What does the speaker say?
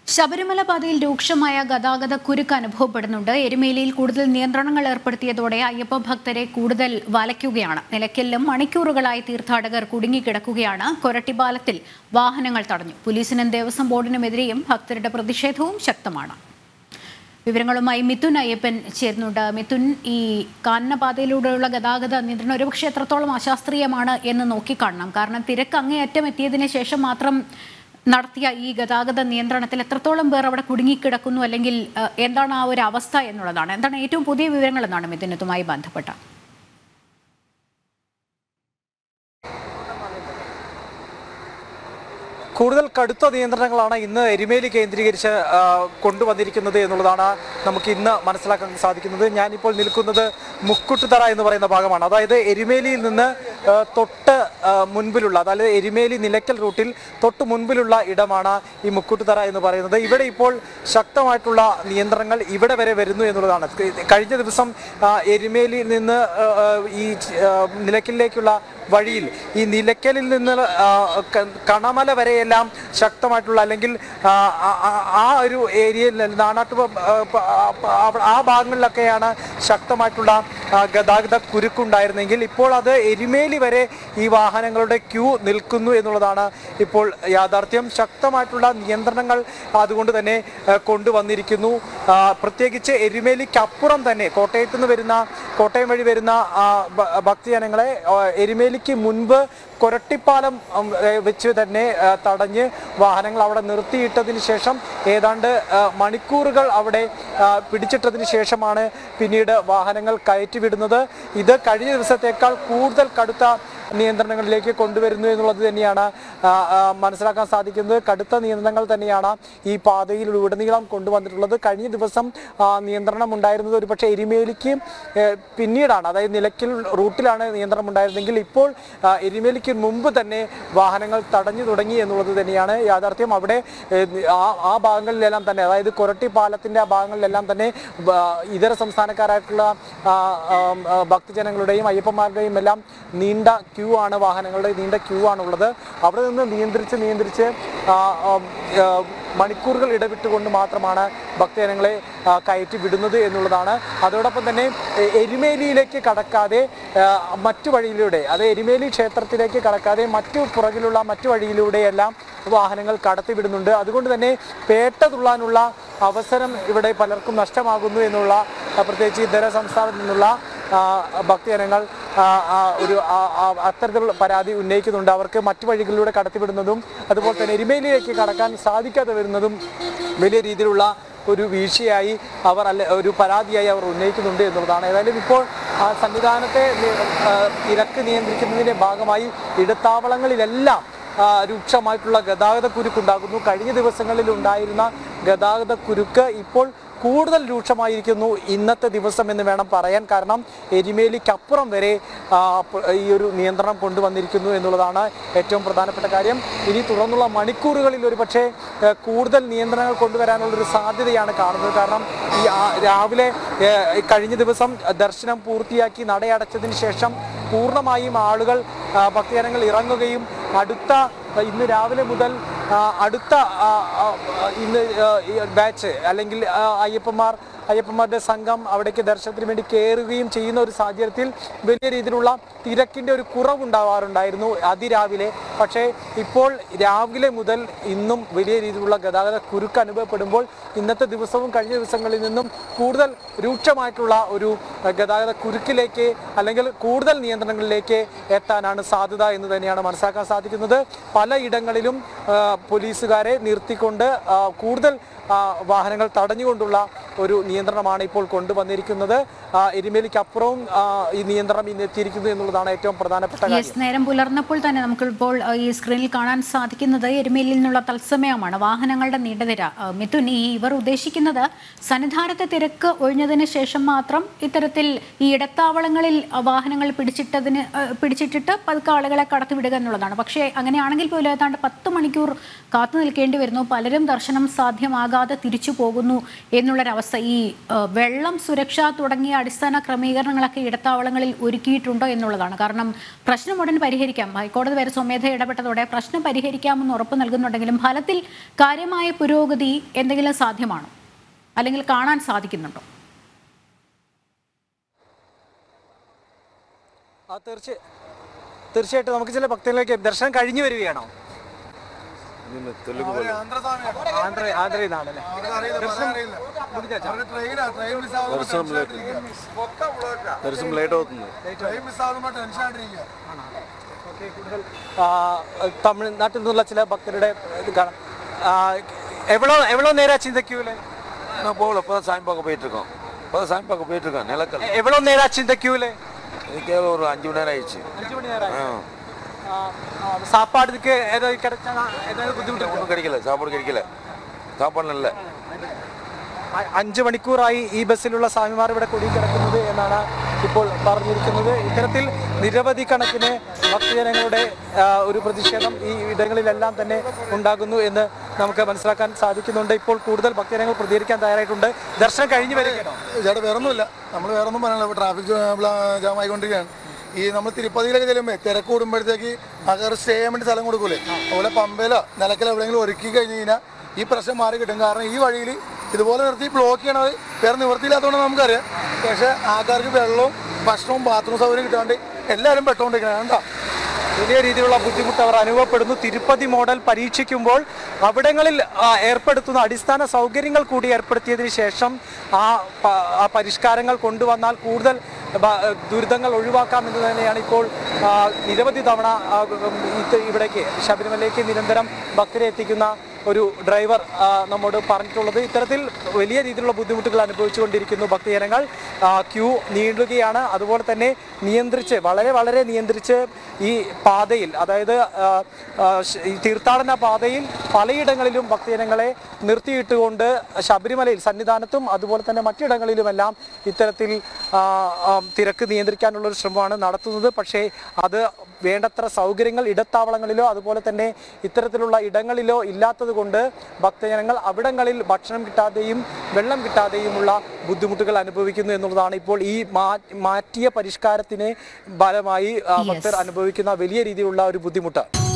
ശബരിമല പാതയിൽ രൂക്ഷമായ ഗതാഗത കുരുക്ക് അനുഭവപ്പെടുന്നുണ്ട് എരുമേലിയിൽ കൂടുതൽ നിയന്ത്രണങ്ങൾ ഏർപ്പെടുത്തിയതോടെ അയ്യപ്പ ഭക്തരെ കൂടുതൽ വലയ്ക്കുകയാണ് നിലയ്ക്കലിലും മണിക്കൂറുകളായി തീർത്ഥാടകർ കുടുങ്ങിക്കിടക്കുകയാണ് കൊരട്ടിപ്പാലത്തിൽ വാഹനങ്ങൾ തടഞ്ഞു പോലീസിനും ദേവസ്വം ബോർഡിനുമെതിരെയും ഭക്തരുടെ പ്രതിഷേധവും ശക്തമാണ് വിവരങ്ങളുമായി മിഥുൻ അയ്യപ്പൻ ചേരുന്നുണ്ട് മിഥുൻ ഈ കാനനപാതയിലൂടെയുള്ള ഗതാഗത നിയന്ത്രണം ഒരുപക്ഷെ എത്രത്തോളം അശാസ്ത്രീയമാണ് എന്ന് നോക്കിക്കാണണം കാരണം തിരക്ക് അങ്ങേയറ്റം എത്തിയതിന് ശേഷം മാത്രം നടത്തിയ ഈ ഗതാഗത നിയന്ത്രണത്തിൽ എത്രത്തോളം പേർ അവിടെ കുടുങ്ങിക്കിടക്കുന്നു അല്ലെങ്കിൽ ഏഹ്, എന്താണ് ആ ഒരു അവസ്ഥ എന്നുള്ളതാണ് എന്താണ് ഏറ്റവും പുതിയ വിവരങ്ങൾ എന്നാണ് മിഥുൻ ഇതുമായി ബന്ധപ്പെട്ട കൂടുതൽ കടുത്ത നിയന്ത്രണങ്ങളാണ് ഇന്ന് എരുമേലി കേന്ദ്രീകരിച്ച് ആ, കൊണ്ടുവന്നിരിക്കുന്നത് എന്നുള്ളതാണ് നമുക്ക് ഇന്ന് മനസ്സിലാക്കാൻ സാധിക്കുന്നത് ഞാനിപ്പോൾ നിൽക്കുന്നത് മുക്കുട്ടുതറ എന്ന് പറയുന്ന ഭാഗമാണ് അതായത് എരുമേലിയിൽ നിന്ന് ആ, തൊട്ട് ആ, മുൻപിലുള്ള അതായത് എരുമേലി നിലയ്ക്കൽ റൂട്ടിൽ തൊട്ട് മുൻപിലുള്ള ഇടമാണ് ഈ മുക്കുട്ടുതറ എന്ന് പറയുന്നത് ഇവിടെ ഇപ്പോൾ ശക്തമായിട്ടുള്ള നിയന്ത്രണങ്ങൾ ഇവിടെ വരെ വരുന്നു എന്നുള്ളതാണ് കഴിഞ്ഞ ദിവസം ആ, എരുമേലിയിൽ നിന്ന് ആ, ആ, ഈ ആ, നിലയ്ക്കലിലേക്കുള്ള വഴിയിൽ ഈ നിലയ്ക്കലിൽ നിന്ന് ആ, ക- കണമല വരെയെല്ലാം ശക്തമായിട്ടുള്ള അല്ലെങ്കിൽ ആ, ആ- ആ- ആ ഒരു ഏരിയയിൽ നാനാട്ടു ആ ഭാഗങ്ങളിലൊക്കെയാണ് ശക്തമായിട്ടുള്ള ആ, ഗതാഗത കുരുക്കുണ്ടായിരുന്നെങ്കിൽ ഇപ്പോൾ അത് എരുമേലി വരെ ഈ വാഹനങ്ങളുടെ ക്യൂ നിൽക്കുന്നു എന്നുള്ളതാണ് ഇപ്പോൾ യാഥാർത്ഥ്യം ശക്തമായിട്ടുള്ള നിയന്ത്രണങ്ങൾ അതുകൊണ്ട് തന്നെ ആ, കൊണ്ടുവന്നിരിക്കുന്നു ആ, പ്രത്യേകിച്ച് എരുമേലിക്കപ്പുറം തന്നെ കോട്ടയത്ത് നിന്ന് വരുന്ന കോട്ടയം വഴി വരുന്ന ആ, ഭ- ഭക്തജനങ്ങളെ ആ, എരുമേലിക്ക് മുൻപ് കൊരട്ടിപ്പാലം ഉം, ഏ, വെച്ച് തന്നെ ആ, തടഞ്ഞ് വാഹനങ്ങൾ അവിടെ നിർത്തിയിട്ടതിന് ശേഷം ഏതാണ്ട് ആ, മണിക്കൂറുകൾ അവിടെ ആ, പിടിച്ചിട്ടതിന് ശേഷമാണ് പിന്നീട് വാഹനങ്ങൾ കയറ്റിവിടുന്നത് ഇത് കഴിഞ്ഞ ദിവസത്തേക്കാൾ കൂടുതൽ കടുത്ത നിയന്ത്രണങ്ങളിലേക്ക് കൊണ്ടുവരുന്നു എന്നുള്ളത് തന്നെയാണ് ആ, ആ, മനസ്സിലാക്കാൻ സാധിക്കുന്നത് കടുത്ത നിയന്ത്രണങ്ങൾ തന്നെയാണ് ഈ പാതയിൽ ഉടനീളം കൊണ്ടുവന്നിട്ടുള്ളത് കഴിഞ്ഞ ദിവസം ആ, നിയന്ത്രണം ഉണ്ടായിരുന്നത് ഒരുപക്ഷെ എരിമേലിക്ക് ഏ, പിന്നീടാണ് അതായത് നിലയ്ക്കൽ റൂട്ടിലാണ് നിയന്ത്രണം ഉണ്ടായിരുന്നെങ്കിൽ ഇപ്പോൾ ആ, എരിമേലിക്ക് മുമ്പ് തന്നെ വാഹനങ്ങൾ തടഞ്ഞു തുടങ്ങി എന്നുള്ളത് തന്നെയാണ് യാഥാർത്ഥ്യം അവിടെ ഏ, ആ ആ ഭാഗങ്ങളിലെല്ലാം തന്നെ അതായത് കൊരട്ടി പാലത്തിന്റെ ആ ഭാഗങ്ങളിലെല്ലാം തന്നെ ബ- ഇതര സംസ്ഥാനക്കാരായിട്ടുള്ള ആ, ആ, ആ, ഭക്തജനങ്ങളുടെയും അയ്യപ്പന്മാരുടെയും എല്ലാം നീണ്ട ക്യൂ ആണ് വാഹനങ്ങളുടെ നീണ്ട ക്യൂ ആണുള്ളത് അവിടെ നിന്ന് നിയന്ത്രിച്ച് നിയന്ത്രിച്ച് ആ, ആ, ആ, മണിക്കൂറുകൾ ഇടവിട്ടുകൊണ്ട് മാത്രമാണ് ഭക്തജനങ്ങളെ ആ, കയറ്റി വിടുന്നത് എന്നുള്ളതാണ് അതോടൊപ്പം തന്നെ എ- എരുമേലിയിലേക്ക് കടക്കാതെ ആ, മറ്റു വഴിയിലൂടെ അത് എരുമേലി ക്ഷേത്രത്തിലേക്ക് കടക്കാതെ മറ്റു പുറകിലുള്ള മറ്റു വഴിയിലൂടെയെല്ലാം വാഹനങ്ങൾ കടത്തിവിടുന്നുണ്ട് അതുകൊണ്ട് തന്നെ പേട്ട തുള്ളാനുള്ള അവസരം ഇവിടെ പലർക്കും നഷ്ടമാകുന്നു എന്നുള്ള ആ, പ്രത്യേകിച്ച് ഇതര സംസ്ഥാനത്ത് നിന്നുള്ള ആ, ഭക്തജനങ്ങൾ ആ, ആ, ഒരു ആ, ആ, അത്തരത്തിലുള്ള പരാതി ഉന്നയിക്കുന്നുണ്ട് അവർക്ക് മറ്റു വഴികളിലൂടെ കടത്തിവിടുന്നതും അതുപോലെ തന്നെ എരുമേലിയിലേക്ക് കടക്കാൻ സാധിക്കാതെ വരുന്നതും വലിയ രീതിയിലുള്ള ഒരു വീഴ്ചയായി അവർ അല്ല ഒരു പരാതിയായി അവർ ഉന്നയിക്കുന്നുണ്ട് എന്നുള്ളതാണ് ഏതായാലും ഇപ്പോൾ ആ സംവിധാനത്തെ നി- ആ, തിരക്ക് നിയന്ത്രിക്കുന്നതിന്റെ ഭാഗമായി ഇടത്താവളങ്ങളിലെല്ലാം ആ, രൂക്ഷമായിട്ടുള്ള ഗതാഗത കുരുക്കുണ്ടാകുന്നു കഴിഞ്ഞ ദിവസങ്ങളിൽ ഉണ്ടായിരുന്ന ഗതാഗത കുരുക്ക് ഇപ്പോൾ കൂടുതൽ രൂക്ഷമായിരിക്കുന്നു ഇന്നത്തെ ദിവസം എന്ന് വേണം പറയാൻ കാരണം എരിമേലിക്കപ്പുറം വരെ ആ, പ- ഈ ഒരു നിയന്ത്രണം കൊണ്ടുവന്നിരിക്കുന്നു എന്നുള്ളതാണ് ഏറ്റവും പ്രധാനപ്പെട്ട കാര്യം ഇനി തുടർന്നുള്ള മണിക്കൂറുകളിൽ ഒരു പക്ഷേ ഏഹ്, കൂടുതൽ നിയന്ത്രണങ്ങൾ കൊണ്ടുവരാനുള്ളൊരു സാധ്യതയാണ് കാണുന്നത് കാരണം ഈ ആ- രാവിലെ ഏഹ്, കഴിഞ്ഞ ദിവസം ദർശനം പൂർത്തിയാക്കി നടയടച്ചതിന് ശേഷം പൂർണ്ണമായും ആളുകൾ ആ, ഭക്തജനങ്ങൾ ഇറങ്ങുകയും അടുത്ത ഇന്ന് രാവിലെ മുതൽ ആ, അടുത്ത ആ, ആ, ഇന്ന് ആ, ഈ ബാച്ച് അല്ലെങ്കിൽ ആ, അയ്യപ്പന്മാർ അയ്യപ്പന്മാരുടെ സംഘം അവിടേക്ക് ദർശനത്തിന് വേണ്ടി കയറുകയും ചെയ്യുന്ന ഒരു സാഹചര്യത്തിൽ വലിയ രീതിയിലുള്ള തിരക്കിന്റെ ഒരു കുറവുണ്ടാവാറുണ്ടായിരുന്നു അതിരാവിലെ പക്ഷേ ഇപ്പോൾ രാവിലെ മുതൽ ഇന്നും വലിയ രീതിയിലുള്ള ഗതാഗത കുരുക്ക് അനുഭവപ്പെടുമ്പോൾ ഇന്നത്തെ ദിവസവും കഴിഞ്ഞ ദിവസങ്ങളിൽ നിന്നും കൂടുതൽ രൂക്ഷമായിട്ടുള്ള ഒരു അഹ്, ഗതാഗത കുരുക്കിലേക്ക് അല്ലെങ്കിൽ കൂടുതൽ നിയന്ത്രണങ്ങളിലേക്ക് എത്താനാണ് സാധ്യത എന്ന് തന്നെയാണ് മനസ്സിലാക്കാൻ സാധിക്കുന്നത് പലയിടങ്ങളിലും ആ, പോലീസുകാരെ നിർത്തിക്കൊണ്ട് ആ, കൂടുതൽ ആ, വാഹനങ്ങൾ തടഞ്ഞുകൊണ്ടുള്ള ഒരു നിയന്ത്രണമാണ് ഇപ്പോൾ കൊണ്ടുവന്നിരിക്കുന്നത് ആ, എരുമേലിക്കപ്പുറവും ആ, ഈ നിയന്ത്രണം ഇന്ന് എത്തിയിരിക്കുന്നു എന്നുള്ളതാണ് ഏറ്റവും പ്രധാനപ്പെട്ട കാര്യം യെസ് നേരം പുലർന്നപ്പോൾ തന്നെ നമുക്കിപ്പോൾ അഹ്, ഈ സ്ക്രീനിൽ കാണാൻ സാധിക്കുന്നത് എരുമേലിയിൽ നിന്നുള്ള തത്സമയമാണ് വാഹനങ്ങളുടെ നീണ്ടനിര അഹ്, മിഥുൻ ഈ ഇവർ ഉദ്ദേശിക്കുന്നത് സന്നിധാനത്തെ തിരക്ക് ഒഴിഞ്ഞതിന് ശേഷം മാത്രം ഇത്തരത്തിൽ ഈ ഇടത്താവളങ്ങളിൽ അഹ്, വാഹനങ്ങൾ പിടിച്ചിട്ടതിന് അഹ്, പിടിച്ചിട്ടിട്ട് പതുക്കെ ആളുകളെ കടത്തിവിടുക എന്നുള്ളതാണ് പക്ഷേ അങ്ങനെയാണെങ്കിൽ പോലും ഏതാണ്ട് പത്ത് മണിക്കൂർ കാത്തു നിൽക്കേണ്ടി വരുന്നു പലരും ദർശനം സാധ്യമാകാതെ തിരിച്ചു പോകുന്നു എന്നുള്ളൊരവസ്ഥ സ- ഈ ആ, വെള്ളം സുരക്ഷ തുടങ്ങിയ അടിസ്ഥാന ക്രമീകരണങ്ങളൊക്കെ ഇടത്താവളങ്ങളിൽ ഒരുക്കിയിട്ടുണ്ടോ എന്നുള്ളതാണ് കാരണം പ്രശ്നം ഉടൻ പരിഹരിക്കാം ഹൈക്കോടതി വരെ സ്വമേധ ഇടപെട്ടതോടെ പ്രശ്നം പരിഹരിക്കാമെന്ന് ഉറപ്പ് നൽകുന്നുണ്ടെങ്കിലും ഫലത്തിൽ കാര്യമായ പുരോഗതി എന്തെങ്കിലും സാധ്യമാണോ അല്ലെങ്കിൽ കാണാൻ സാധിക്കുന്നുണ്ടോ ആ തീർച്ച തീർച്ചയായിട്ടും നമുക്ക് ചില ഭക്തകളിലേക്ക് ദർശനം കഴിഞ്ഞു വരികയാണോ ನಿನ್ನ ತೆಲುಗು ആന്ധ്ര ആന്ധ്രയിൽ നിന്നാണല്ലേ దర్శనం లేట్ దర్శనం లేట్ అవుతుంది ഓക്കേ, കൂടുതൽ, ആ, തമിഴ്നാട്ടിൽ നിന്നുള്ള ചില ഭക്തരുടെ ഇത് കാണാം ആ, എவ்வளோ எவ்வளோ நேரம் ஆச்சு இந்த queuல நான் போகல இப்போ தான் சாமி பார்க்க போயிட்டு இருக்கோம் இப்போ தான் சாமி பார்க்க போயிட்டு இருக்கோம் நிலக்கல் எவ்வளோ நேரம் ஆச்சு இந்த queuல இது கேவலம் ஒரு அஞ்சு மணி நேரம் ஆயிடுச்சு அஞ்சு மணி நேரம் ஆ ஆ, ஆ, சாப்பாடுக்கு ஏதாவது கிடைச்சா ஏதாவது புദ്ധിമുട്ട് ஒன்றும் கிடைக்கல சாப்பாடு கிடைக்கல சாப்பாடு இல்லை അ- അഞ്ച് മണിക്കൂറായി ഈ ബസ്സിലുള്ള സ്വാമിമാർ ഇവിടെ കുടുങ്ങിക്കിടക്കുന്നത് എന്നാണ് ഇപ്പോൾ പറഞ്ഞിരിക്കുന്നത് ഇത്തരത്തിൽ നിരവധി കണക്കിന് ഭക്തജനങ്ങളുടെ ആ, ഒരു പ്രതിഷേധം ഈ ഇടങ്ങളിലെല്ലാം തന്നെ ഉണ്ടാകുന്നു എന്ന് നമുക്ക് മനസ്സിലാക്കാൻ സാധിക്കുന്നുണ്ട് ഇപ്പോൾ കൂടുതൽ ഭക്തജനങ്ങൾ പ്രതികരിക്കാൻ തയ്യാറായിട്ടുണ്ട് ദർശനം കഴിഞ്ഞു വരികയാണോ ചേട്ടാ വേറൊന്നുമില്ല നമ്മൾ വേറൊന്നും പറയാനില്ല ഇപ്പോൾ ട്രാഫിക് ജാം ആയിക്കൊണ്ടിരിക്കുകയാണ് ഈ നമ്മൾ തിരുപ്പതിയിലൊക്കെ ചെല്ലുമ്പോൾ തിരക്ക് കൂടുമ്പോഴത്തേക്ക് ആൾക്കാർ സ്റ്റേ ചെയ്യാൻ വേണ്ടി സ്ഥലം കൊടുക്കൂലേ അതുപോലെ പമ്പയിലോ നിലക്കലോ എവിടെയെങ്കിലും ഒരുക്കി കഴിഞ്ഞ് കഴിഞ്ഞാൽ ഈ പ്രശ്നം മാറി കിട്ടും കാരണം ഈ വഴിയിൽ ഇതുപോലെ നിർത്തി ബ്ലോക്ക് ചെയ്യണത് വേറെ നിവൃത്തിയില്ലാത്തതുകൊണ്ട് നമുക്കറിയാം പക്ഷേ ആൾക്കാർക്ക് വെള്ളവും ഭക്ഷണവും ബാത്റൂം സൗകര്യം കിട്ടാണ്ട് എല്ലാവരും പെട്ടുകൊണ്ടിരിക്കണം കണ്ടോ വലിയ രീതിയിലുള്ള ബുദ്ധിമുട്ട് അവർ അനുഭവപ്പെടുന്നു തിരുപ്പതി മോഡൽ പരീക്ഷിക്കുമ്പോൾ അവിടങ്ങളിൽ ആ, ഏർപ്പെടുത്തുന്ന അടിസ്ഥാന സൗകര്യങ്ങൾ കൂടി ഏർപ്പെടുത്തിയതിന് ശേഷം ആ പ- ആ പരിഷ്കാരങ്ങൾ കൊണ്ടുവന്നാൽ കൂടുതൽ ബ- ദുരിതങ്ങൾ ഒഴിവാക്കാമെന്ന് തന്നെയാണ് ഇപ്പോൾ ആ, നിരവധി തവണ ആ, ഉം, ഇത് ഇവിടേക്ക് ശബരിമലയ്ക്ക് നിരന്തരം ഭക്തരെ എത്തിക്കുന്ന ഒരു ഡ്രൈവർ ആ, നമ്മോട് പറഞ്ഞിട്ടുള്ളത് ഇത്തരത്തിൽ വലിയ രീതിയിലുള്ള ബുദ്ധിമുട്ടുകൾ അനുഭവിച്ചുകൊണ്ടിരിക്കുന്നു ഭക്തജനങ്ങൾ ആ, ക്യൂ നീളുകയാണ് അതുപോലെ തന്നെ നിയന്ത്രിച്ച് വളരെ വളരെ നിയന്ത്രിച്ച് ഈ പാതയിൽ അതായത് ആ, ആ, ശ- ഈ തീർത്ഥാടന പാതയിൽ പലയിടങ്ങളിലും ഭക്തജനങ്ങളെ നിർത്തിയിട്ടുകൊണ്ട് ശബരിമലയിൽ സന്നിധാനത്തും അതുപോലെ തന്നെ മറ്റിടങ്ങളിലുമെല്ലാം ഇത്തരത്തിൽ ആ, ആ, തിരക്ക് നിയന്ത്രിക്കാനുള്ള ഒരു ശ്രമമാണ് നടത്തുന്നത് പക്ഷേ അത് വേണ്ടത്ര സൗകര്യങ്ങൾ ഇടത്താവളങ്ങളിലോ അതുപോലെ തന്നെ ഇത്തരത്തിലുള്ള ഇടങ്ങളിലോ ഇല്ലാത്തത് കൊണ്ട് ഭക്തജനങ്ങൾ അവിടങ്ങളിൽ ഭക്ഷണം കിട്ടാതെയും വെള്ളം കിട്ടാതെയുമുള്ള ബുദ്ധിമുട്ടുകൾ അനുഭവിക്കുന്നു എന്നുള്ളതാണ് ഇപ്പോൾ ഈ മാ- മാറ്റിയ പരിഷ്കാരത്തിന് ഫലമായി ആ, ഭക്തർ അനുഭവിക്കുന്ന വലിയ രീതിയിലുള്ള ഒരു ബുദ്ധിമുട്ട്